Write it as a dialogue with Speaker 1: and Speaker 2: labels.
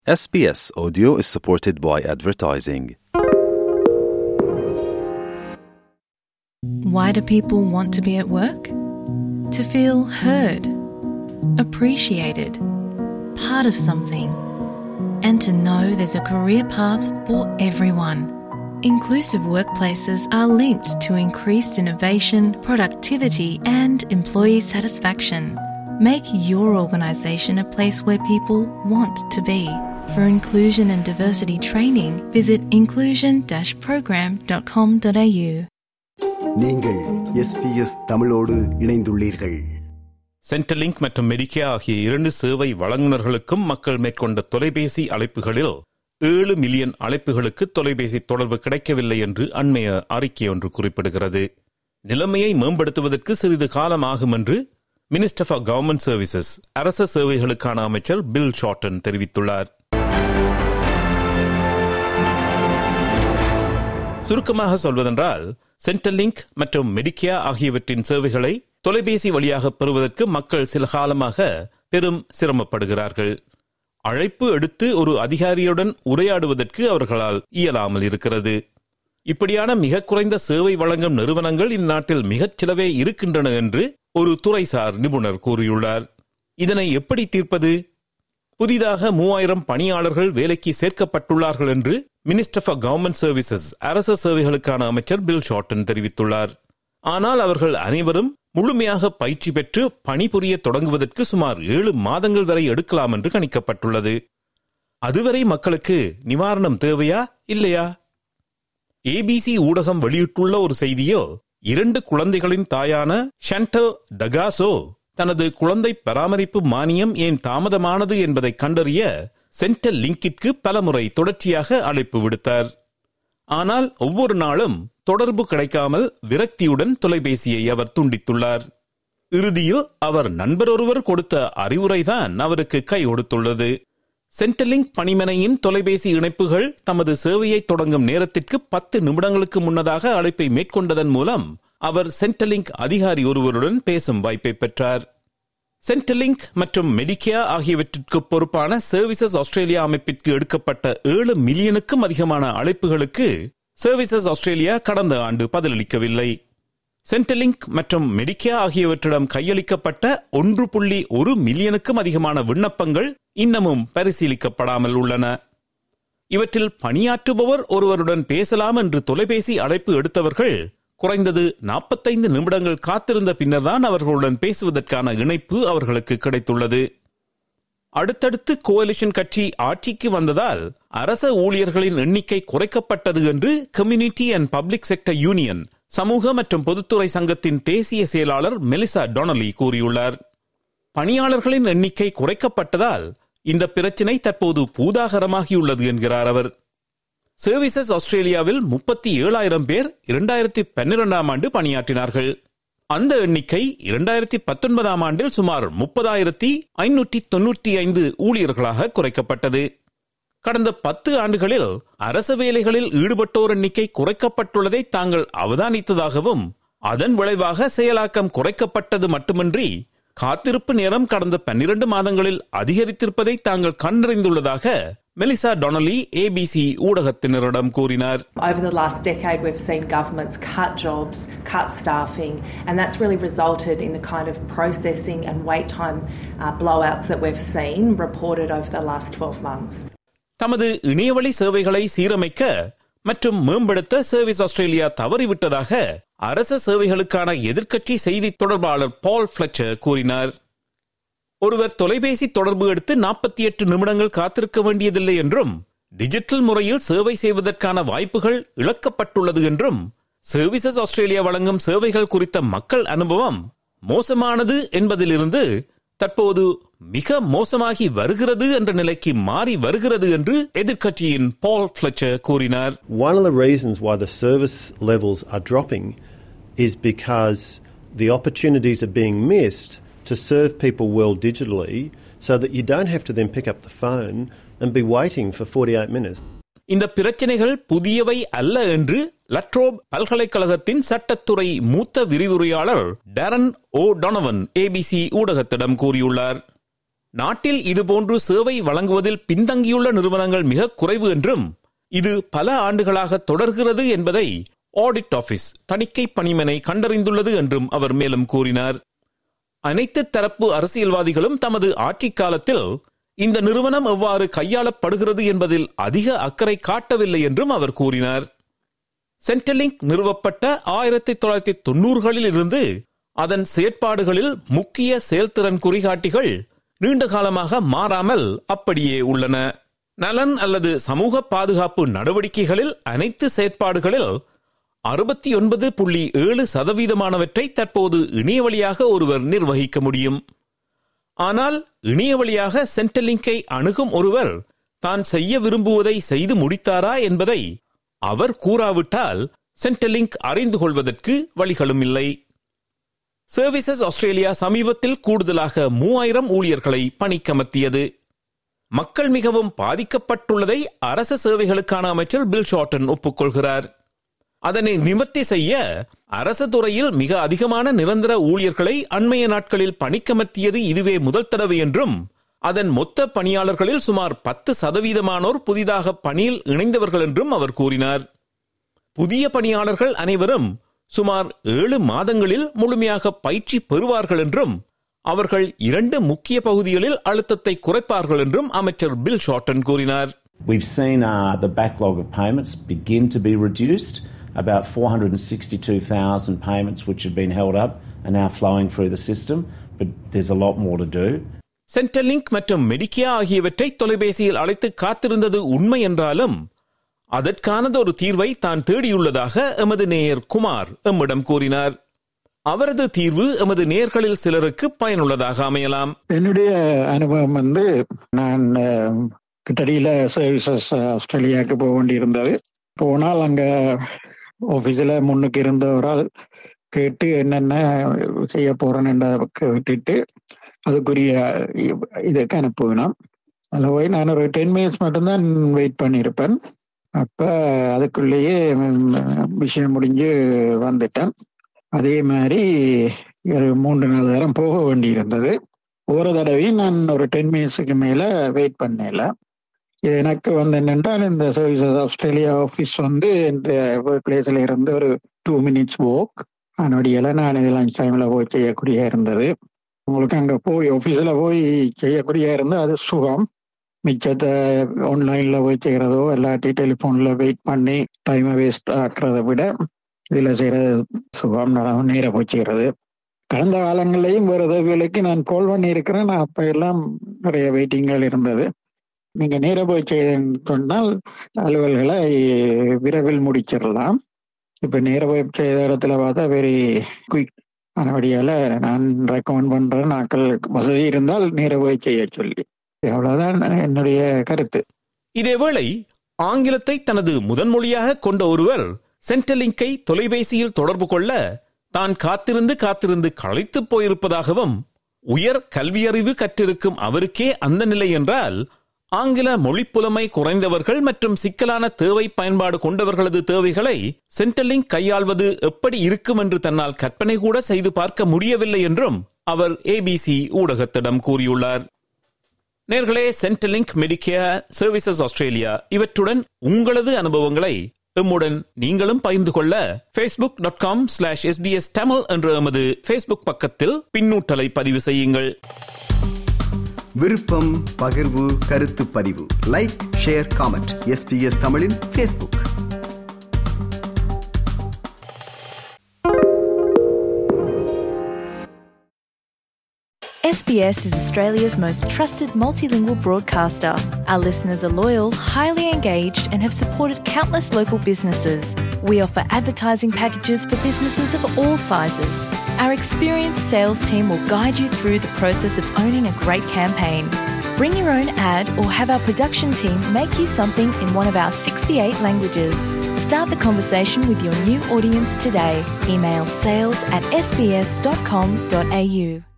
Speaker 1: SBS Audio is supported by advertising.
Speaker 2: Why do people want to be at work? To feel heard, appreciated, part of something, and to know there's a career path for everyone. Inclusive workplaces are linked to increased innovation, productivity, and employee satisfaction. Make your organisation a place where people want to be. For inclusion and diversity training, visit inclusion-program.com.au.
Speaker 3: நீங்கள் SBS தமிழோடு இணைந்துள்ளீர்கள்
Speaker 4: சென்ட்ரலிங்க் மற்றும் மெடிக்கே ஆகிய இரண்டு சேவை வழங்குநர்களுக்கும் மக்கள் மேற்கொண்ட தொலைபேசி அழைப்புகளில் ஏழு மில்லியன் அழைப்புகளுக்கு தொலைபேசி தொடர்பு கிடைக்கவில்லை என்று அண்மைய அறிக்கை ஒன்று குறிப்பிடுகிறது நிலைமையை மேம்படுத்துவதற்கு சிறிது காலம் ஆகும் என்று மினிஸ்டர் ஃபார் கவர்மெண்ட் சர்வீசஸ் அரச சேவைகளுக்கான அமைச்சர் பில் ஷார்டன் தெரிவித்துள்ளார் சுருக்கமாக சொல்வதென்றால் சென்ட்ரலிங்க் மற்றும் மெடிக்கியா ஆகியவற்றின் சேவைகளை தொலைபேசி வழியாக பெறுவதற்கு மக்கள் சில காலமாக பெரும் சிரமப்படுகிறார்கள் அழைப்பு எடுத்து ஒரு அதிகாரியுடன் உரையாடுவதற்கு அவர்களால் இயலாமல் இருக்கிறது இப்படியான மிக குறைந்த சேவை வழங்கும் நிறுவனங்கள் இந்நாட்டில் மிகச் சிலவே இருக்கின்றன என்று ஒரு துறைசார் நிபுணர் கூறியுள்ளார் இதனை எப்படி தீர்ப்பது புதிதாக மூவாயிரம் பணியாளர்கள் வேலைக்கு சேர்க்கப்பட்டுள்ளார்கள் என்று மினிஸ்டர் ஃபார் கவர்மெண்ட் சர்வீசஸ் அரச சேவைகளுக்கான அமைச்சர் பில் ஷார்டன் தெரிவித்துள்ளார் ஆனால் அவர்கள் அனைவரும் முழுமையாக பயிற்சி பெற்று பணிபுரிய தொடங்குவதற்கு சுமார் ஏழு மாதங்கள் வரை எடுக்கலாம் என்று கணிக்கப்பட்டுள்ளது அதுவரை மக்களுக்கு நிவாரணம் தேவையா இல்லையா ஏபிசி ஊடகம் வெளியிட்டுள்ள ஒரு செய்தியில் இரண்டு குழந்தைகளின் தாயான ஷண்டல் டகாசோ தனது குழந்தை பராமரிப்பு மானியம் ஏன் தாமதமானது என்பதை கண்டறிய சென்ட்ரல் லிங்கிற்கு பலமுறை தொடர்ச்சியாக அழைப்பு விடுத்தார் ஆனால் ஒவ்வொரு நாளும் தொடர்பு கிடைக்காமல் விரக்தியுடன் தொலைபேசியை அவர் துண்டித்துள்ளார் இறுதியில் அவர் நண்பர் ஒருவர் கொடுத்த அறிவுரைதான் அவருக்கு கை கொடுத்துள்ளது சென்ட்ரலிங்க் பணிமனையின் தொலைபேசி இணைப்புகள் தமது சேவையை தொடங்கும் நேரத்திற்கு பத்து நிமிடங்களுக்கு முன்னதாக அழைப்பை மேற்கொண்டதன் மூலம் அவர் சென்ட்ரலிங்க் அதிகாரி ஒருவருடன் பேசும் வாய்ப்பை பெற்றார் சென்ட்ரலிங்க் மற்றும் மெடிக்கேர் ஆகியவற்றிற்கு பொறுப்பான சர்வீசஸ் ஆஸ்திரேலியா அமைப்பிற்கு எடுக்கப்பட்ட ஏழு மில்லியனுக்கும் அதிகமான அழைப்புகளுக்கு சர்வீசஸ் ஆஸ்திரேலியா கடந்த ஆண்டு பதிலளிக்கவில்லை சென்ட்ரலிங்க் மற்றும் மெடிக்கேர் ஆகியவற்றிடம் கையளிக்கப்பட்ட ஒன்று புள்ளி ஒரு மில்லியனுக்கும் அதிகமான விண்ணப்பங்கள் இன்னமும் பரிசீலிக்கப்படாமல் உள்ளன இவற்றில் பணியாற்றுபவர் ஒருவருடன் பேசலாம் என்று தொலைபேசி அழைப்பு எடுத்தவர்கள் குறைந்தது நாற்பத்தைந்து நிமிடங்கள் காத்திருந்த பின்னர்தான் அவர்களுடன் பேசுவதற்கான இணைப்பு அவர்களுக்கு கிடைத்துள்ளது அடுத்தடுத்து கோலிஷன் கட்சி ஆட்சிக்கு வந்ததால் அரச ஊழியர்களின் எண்ணிக்கை குறைக்கப்பட்டது என்று community and public sector union சமூக மற்றும் பொதுத்துறை சங்கத்தின் தேசிய செயலாளர் மெலிசா டொனலி கூறியுள்ளார் பணியாளர்களின் எண்ணிக்கை குறைக்கப்பட்டதால் இந்த பிரச்சினை தற்போது பூதாகரமாகியுள்ளது என்கிறார் அவர் சர்வீசஸ் ஆஸ்திரேலியாவில் முப்பத்தி ஏழாயிரம் பேர் இரண்டாயிரத்தி பன்னிரெண்டாம் ஆண்டு பணியாற்றினார்கள் அந்த எண்ணிக்கை இரண்டாயிரத்தி பத்தொன்பதாம் ஆண்டில் சுமார் முப்பதாயிரத்தி ஐநூற்றி தொன்னூற்றி ஐந்து ஊழியர்களாக குறைக்கப்பட்டது கடந்த பத்து ஆண்டுகளில் அரச வேலைகளில் ஈடுபட்டோர் எண்ணிக்கை குறைக்கப்பட்டுள்ளதை தாங்கள் அவதானித்ததாகவும் அதன் விளைவாக செயலாக்கம் குறைக்கப்பட்டது மட்டுமின்றி காத்திருப்பு நேரம் கடந்த பன்னிரண்டு மாதங்களில் அதிகரித்திருப்பதை தாங்கள் கண்டறிந்துள்ளதாக மெலிசா டொனலி ஏபிசி ஊடகத்தினரிடம் கூறினார்
Speaker 5: Over the last decade, we've seen governments cut jobs, cut staffing, and that's really resulted in the kind of processing and wait time uh, blowouts that we've seen reported over the last 12 months.
Speaker 4: தமது இணையவழி சேவைகளை சீரமைக்க மற்றும் மேம்படுத்த service Australia தவறிவிட்டதாக அரச சேவைகளுக்கான எதிர்க்கட்சி செய்தி தொடர்பாளர் பால் பிளச்சர் கூறினார் ஒருவர் தொலைபேசி தொடர்பு எடுத்து நாற்பத்தி எட்டு நிமிடங்கள் காத்திருக்க வேண்டியதில்லை என்றும் டிஜிட்டல் முறையில் சேவை செய்வதற்கான வாய்ப்புகள் இழக்கப்பட்டுள்ளது என்றும் சர்வீசஸ் ஆஸ்திரேலியா வழங்கும் சேவைகள் குறித்த மக்கள் அனுபவம் மோசமானது என்பதிலிருந்து தற்போது மிக மோசமாகி வருகிறது என்ற நிலைக்கு மாறி வருகிறது என்று எதிர்க்கட்சியின் பால் பிளச்சர் கூறினார்
Speaker 6: One of the reasons why the service levels are dropping is because the opportunities are being missed to serve people well digitally so that you don't have to then pick up the phone and be waiting for 48 minutes.
Speaker 4: இந்த பிரச்சனைகள் புதியவை அல்ல என்று லட்ரோப் பல்கலைக்கழகத்தின் சட்டத்துறை மூத்த விரிவுரையாளர் Darren O Donovan ABC ஊடகத்திடம் கூறியுள்ளார் நாட்டில் இதுபோன்று சேவை வழங்குவதில் பின்தங்கியுள்ள நிறுவனங்கள் மிக குறைவு என்றும் இது பல ஆண்டுகளாக தொடர்கிறது என்பதை ஆடிட் ஆபீஸ் தணிக்கை பணிமனை கண்டறிந்துள்ளது என்றும் அவர் மேலும் கூறினார் அனைத்து தரப்பு அரசியல்வாதிகளும் தமது ஆட்சிக் காலத்தில் இந்த நிறுவனம் எவ்வாறு கையாளப்படுகிறது என்பதில் அதிக அக்கறை காட்டவில்லை என்றும் அவர் கூறினார் சென்டலிங்க் நிறுவப்பட்ட ஆயிரத்தி தொள்ளாயிரத்தி தொன்னூறுகளில் இருந்து அதன் செயற்பாடுகளில் முக்கிய செயல்திறன் குறிகாட்டிகள் நீண்ட காலமாக மாறாமல் அப்படியே உள்ளன நலன் அல்லது சமூக பாதுகாப்பு நடவடிக்கைகளில் அனைத்து செயற்பாடுகளில் அறுபத்தி ஒன்பது புள்ளி ஏழு சதவீதமானவற்றை தற்போது இணைய வழியாக ஒருவர் நிர்வகிக்க முடியும் ஆனால் இணைய வழியாக சென்டலிங்கை அணுகும் ஒருவர் தான் செய்ய விரும்புவதை செய்து முடித்தாரா என்பதை அவர் கூறாவிட்டால் சென்டலிங்க் அறிந்து கொள்வதற்கு வழிகளும் இல்லை சர்வீசஸ் ஆஸ்திரேலியா சமீபத்தில் கூடுதலாக மூவாயிரம் ஊழியர்களை பணிக்கமர்த்தியது மக்கள் மிகவும் பாதிக்கப்பட்டுள்ளதை அரச சேவைகளுக்கான அமைச்சர் பில் ஷார்டன் ஒப்புக்கொள்கிறார் அதனை நிவர்த்தி செய்ய அரசு துறையில் மிக அதிகமான நிரந்தர ஊழியர்களை அண்மைய நாட்களில் பணிக்கமர்த்தியது இதுவே முதல் தடவை என்றும் அதன் மொத்த பணியாளர்களில் சுமார் பத்து சதவீதமானோர் புதிதாக பணியில் இணைந்தவர்கள் என்றும் அவர் கூறினார் புதிய பணியாளர்கள் அனைவரும் சுமார் ஏழு மாதங்களில் முழுமையாக பயிற்சி பெறுவார்கள் என்றும் அவர்கள் இரண்டு முக்கிய பகுதிகளில் அழுத்தத்தை குறைப்பார்கள் என்றும் அமைச்சர் பில் ஷார்டன் கூறினார்
Speaker 7: We've seen uh, the backlog of payments begin to be reduced. About 462,000 payments which have been held up are now flowing through the system, but there's a lot more to do.
Speaker 4: சென்ட்ரலிங்க் மற்றும் மெடிக்கியா ஆகியவற்றை தொலைபேசியில் அழைத்து காத்திருந்தது உண்மை என்றாலும் அதற்கானது ஒரு தீர்வை தான் தேடியுள்ளதாக எமது நேயர் குமார் எம்மிடம் கூறினார் அவரது தீர்வு எமது நேயர்களில் சிலருக்கு பயனுள்ளதாக அமையலாம்
Speaker 8: என்னுடைய அனுபவம் வந்து நான் அஹ், கிட்டடியில சர்வீசஸ் ஆஸ்திரேலியாவுக்கு போக வேண்டியிருந்தது போனால் அங்க ஆஃபீஸில் முன்னுக்கு இருந்தவரால் கேட்டு என்னென்ன செய்ய போறேன்னு கேட்டுட்டு அதுக்குரிய இ- இதுக்கு அனுப்புவினோம் அதில் போய் நான் ஒரு டென் மினிட்ஸ் மட்டும்தான் வெயிட் பண்ணியிருப்பேன் அப்போ அதுக்குள்ளேயே ம், விஷயம் முடிஞ்சு வந்துட்டேன் அதே மாதிரி ஒரு மூன்று நாலு நேரம் போக வேண்டியிருந்தது ஒரு தடவையும் நான் ஒரு டென் மினிட்ஸுக்கு மேலே வெயிட் பண்ணல இது எனக்கு வந்து என்னென்றால் இந்த சர்வீசஸ் ஆஸ்திரேலியா ஆஃபீஸ் வந்து இந்த ஒர்க் பிளேஸில் இருந்து ஒரு டூ மினிட்ஸ் வாக் அதனுடைய நான் இது லஞ்ச் டைமில் போய் செய்யக்கூடிய இருந்தது உங்களுக்கு அங்கே போய் ஆஃபீஸில் போய் செய்யக்கூடிய இருந்தால் அது சுகம் மிச்சத்தை ஆன்லைனில் போய் செய்கிறதோ இல்லாட்டி டெலிஃபோனில் வெயிட் பண்ணி டைமை வேஸ்ட் ஆக்குறதை விட இதில் செய்கிறது சுகம் நட- நேர போய் செய்கிறது கடந்த காலங்களையும் வேறு உதவிகளுக்கு நான் கால் பண்ணியிருக்கிறேன் நான் அப்போ எல்லாம் நிறைய வெயிட்டிங்கள் இருந்தது நீங்க நேர போய் செய்யன்னு சொன்னால் அலுவல்களை விரைவில் முடிச்சிடலாம் இப்ப நேர போய் செய்த இடத்துல பார்த்தா வெரி குயிக் அதனபடியால நான் ரெக்கமெண்ட் பண்றேன் நாட்கள் வசதி இருந்தால் நேர போய் செய்ய சொல்லி அவ்வளவுதான் என்னுடைய கருத்து
Speaker 4: இதேவேளை ஆங்கிலத்தை தனது முதன்மொழியாக கொண்ட ஒருவர் சென்ட்ரலிங்கை தொலைபேசியில் தொடர்பு கொள்ள தான் காத்திருந்து காத்திருந்து களைத்துப் போயிருப்பதாகவும் உயர் கல்வியறிவு கற்றிருக்கும் அவருக்கே அந்த நிலை என்றால் ஆங்கில மொழிப்புலமை குறைந்தவர்கள் மற்றும் சிக்கலான தேவை பயன்பாடு கொண்டவர்களது தேவைகளை சென்ட்ரலிங்க் கையாள்வது எப்படி இருக்கும் என்று தன்னால் கற்பனை கூட செய்து பார்க்க முடியவில்லை என்றும் அவர் ஏபிசி ஊடகத்திடம் கூறியுள்ளார் நேர்களே சென்ட்ரலிங்க் மெடிக்கேர் சர்வீசஸ் ஆஸ்திரேலியா இவற்றுடன் உங்களது அனுபவங்களை எம்முடன் நீங்களும் பகிர்ந்து கொள்ள facebook.com dot com slash SBS Tamil என்ற எமது ஃபேஸ்புக் பக்கத்தில் பின்னூட்டலை பதிவு செய்யுங்கள்
Speaker 3: விருப்பம் பகிர்வு கருத்து பதிவு லைக் ஷேர் காமெண்ட் எஸ்பிஎஸ் தமிழின் Facebook
Speaker 2: SBS is Australia's most trusted multilingual broadcaster. Our listeners are loyal, highly engaged, and have supported countless local businesses. We offer advertising packages for businesses of all sizes. Our experienced sales team will guide you through the process of owning a great campaign. Bring your own ad or have our production team make you something in one of our 68 languages. Start the conversation with your new audience today. Email sales at sbs.com.au.